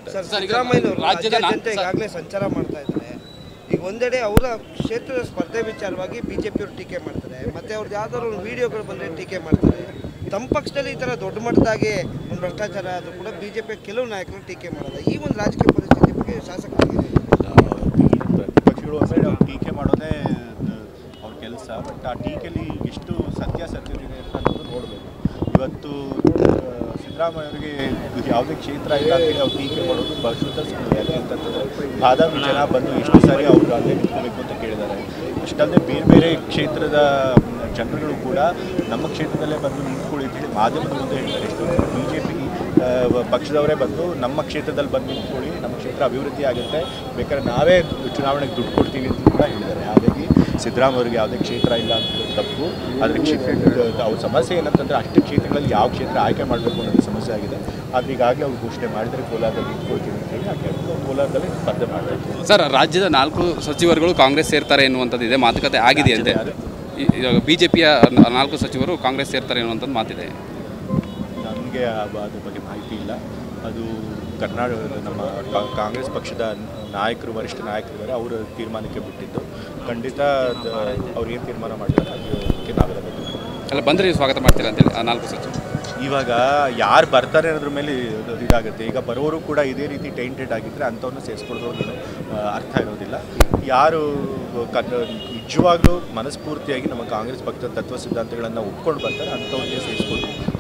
Sir sir, ಈಗ ಸಿದ್ದರಾಮಯ್ಯನವರು ರಾಜ್ಯದ ರಾಜ್ಯಾದ್ಯಂತ ನಾಲ್ಕು ಸ- ಈಗಾಗಲೇ ಸಂಚಾರ ಮಾಡ್ತಾ ಇದ್ದಾರೆ ಈಗ ಒಂದೆಡೆ ಅವರ ಕ್ಷೇತ್ರದ ಸ್ಪರ್ಧೆ ವಿಚಾರವಾಗಿ ಬಿಜೆಪಿಯವರು ಟೀಕೆ ಮಾಡ್ತಾರೆ ಮತ್ತೆ ಅವ್ರದ್ದು ಯಾವ್ದಾದ್ರು ಒಂದು ವಿಡಿಯೋಗಳು ಬಂದರೆ ಟೀಕೆ ಮಾಡ್ತಾರೆ ತಮ್ಮ ಪಕ್ಷದಲ್ಲಿ ಈ ಥರ ದೊಡ್ಡ ಮಟ್ಟದಾಗಿ ಒಂದು ಭ್ರಷ್ಟಾಚಾರ ಆದರೂ ಕೂಡ ಬಿಜೆಪಿಯ ಕೆಲವು ನಾಯಕರು ಟೀಕೆ ಮಾಡೋದು ಈ ಒಂದು ರಾಜಕೀಯ ಪರಿಸ್ಥಿತಿ ಬಗ್ಗೆ ಶಾಸಕರಿಗೆ ಪ್ರತಿಪಕ್ಷಗಳು ಅಂದರೆ ಅವ್ರು ಟೀಕೆ ಮಾಡೋದೇ ಅವ್ರ ಕೆಲಸ ಬಟ್ ಆ ಟೀಕೆಯಲ್ಲಿ ಎಷ್ಟು ಸತ್ಯಾಸತ್ಯತೆ ಇದೆ ಅಂತ ಅನ್ನೋದು ನೋಡಬೇಕು ಇವತ್ತು ಆ, ಸಿದ್ದರಾಮಯ್ಯ ಅವರಿಗೆ ಯಾವುದೇ ಕ್ಷೇತ್ರ ಇಲ್ಲ ಅಂತೇಳಿ ಅವ್ರು ಟೀಕೆ ಮಾಡೋದು ಬ- ಶುದ್ಧ ಸುಳ್ಳು ಯಾಕೆ ಅಂತಂತಂದರೆ ಬಾದಾಮಿ ಜನ ಬಂದು ಎಷ್ಟು ಸಾರಿ ಅವರು ಅಲ್ಲೇ ನಿಂತ್ಕೋಬೇಕು ಅಂತ ಕೇಳಿದ್ದಾರೆ ಅಷ್ಟಲ್ಲದೆ ಬೇರೆ ಬೇರೆ ಕ್ಷೇತ್ರದ ಜನರುಗಳು ಕೂಡ ನಮ್ಮ ಕ್ಷೇತ್ರದಲ್ಲೇ ಬಂದು ನಿಂತ್ಕೊಳ್ಳಿ ಅಂತೇಳಿ ಮಾಧ್ಯಮದ ಮುಂದೆ ಹೇಳ್ತಾರೆ ಎಷ್ಟು ಬಿ ಜೆ ಪಿ ಪಕ್ಷದವರೇ ಬಂದು ನಮ್ಮ ಕ್ಷೇತ್ರದಲ್ಲಿ ಬಂದು ನಿಂತ್ಕೊಳ್ಳಿ ನಮ್ಮ ಕ್ಷೇತ್ರ ಅಭಿವೃದ್ಧಿ ಆಗುತ್ತೆ ಬೇಕಾದ್ರೆ ನಾವೇ ಚುನಾವಣೆಗೆ ದುಡ್ಡು ಕೊಡ್ತೀವಿ ಅಂತ ಕೂಡ ಹೇಳಿದ್ದಾರೆ ಹಾಗಾಗಿ ಸಿದ್ದರಾಮಯ್ಯ ಅವರಿಗೆ ಯಾವುದೇ ಕ್ಷೇತ್ರ ಇಲ್ಲ ಅಂತ ತಪ್ಪು ಆದರೆ ಕ್ಷೇತ್ರ ಅವ್ರ ಸಮಸ್ಯೆ ಏನಂತಂದರೆ ಅಷ್ಟು ಕ್ಷೇತ್ರಗಳಲ್ಲಿ ಯಾವ ಕ್ಷೇತ್ರ ಆಯ್ಕೆ ಮಾಡಬೇಕು ಅನ್ನೋದು ಸಮಸ್ಯೆ ಆಗಿದೆ ಆದರೆ ಈಗಾಗಲೇ ಅವ್ರು ಘೋಷಣೆ ಮಾಡಿದರೆ ಕೋಲಾರದಲ್ಲಿ ನಿಂತ್ಕೊಳ್ತೀವಿ ಅಂತ ಹೇಳಿ ಆಕೆ ಕೋಲಾರದಲ್ಲಿ ಸ್ಪರ್ಧೆ ಮಾಡ್ತಾರೆ ಸರ್ ರಾಜ್ಯದ ನಾಲ್ಕು ಸಚಿವರುಗಳು ಕಾಂಗ್ರೆಸ್ ಸೇರ್ತಾರೆ ಎನ್ನುವಂಥದ್ದು ಇದೆ ಮಾತುಕತೆ ಆಗಿದೆಯಂತೆ ಬಿ ಜೆ ಪಿಯ ನಾಲ್ಕು ಸಚಿವರು ಕಾಂಗ್ರೆಸ್ ಸೇರ್ತಾರೆ ಎನ್ನುವಂಥದ್ದು ಮಾತಿದೆ ನನಗೆ ಅದ್ರ ಬಗ್ಗೆ ಮಾಹಿತಿ ಇಲ್ಲ ಅದು ಕರ್ನಾಟಕ ನಮ್ಮ ಕಾ- ಕಾಂಗ್ರೆಸ್ ಪಕ್ಷದ ನಾಯಕರು ವರಿಷ್ಠ ನಾಯಕರಿದ್ದಾರೆ ಅವರ ತೀರ್ಮಾನಕ್ಕೆ ಬಿಟ್ಟಿದ್ದು ಖಂಡಿತ ಅದು ಅವ್ರು ಏನು ತೀರ್ಮಾನ ಮಾಡ್ತಾರೆ ಅದಕ್ಕೆ ನಾವೆಲ್ಲ ಬದ್ಧರು. ಅಲ್ಲ ಬಂದರೆ ನೀವು ಸ್ವಾಗತ ಮಾಡ್ತೀರಾ ಅಂತೇಳಿ ಆ ನಾಲ್ಕು ಸಚಿವರು ಇವಾಗ ಯಾರು ಬರ್ತಾರೆ ಅನ್ನೋದ್ರ ಮೇಲೆ ಇದು- ಇದಾಗುತ್ತೆ ಈಗ ಬರೋರು ಕೂಡ ಇದೇ ರೀತಿ ಟೈಂಟೆಡ್ ಆಗಿದ್ದರೆ ಅಂಥವ್ರನ್ನ ಸೇರಿಸ್ಕೊಳ್ಳೋದೇನು ಅರ್ಥ ಇರೋದಿಲ್ಲ ಯಾರು ಕನ್ ನಿಜವಾಗ್ಲೂ ಮನಸ್ಫೂರ್ತಿಯಾಗಿ ನಮ್ಮ ಕಾಂಗ್ರೆಸ್ ಪಕ್ಷದ ತತ್ವ ಸಿದ್ಧಾಂತಗಳನ್ನು ಒಪ್ಕೊಂಡು ಬರ್ತಾರೆ ಅಂಥವ್ರಿಗೆ ಸೇರಿಸ್ಕೊಂಡು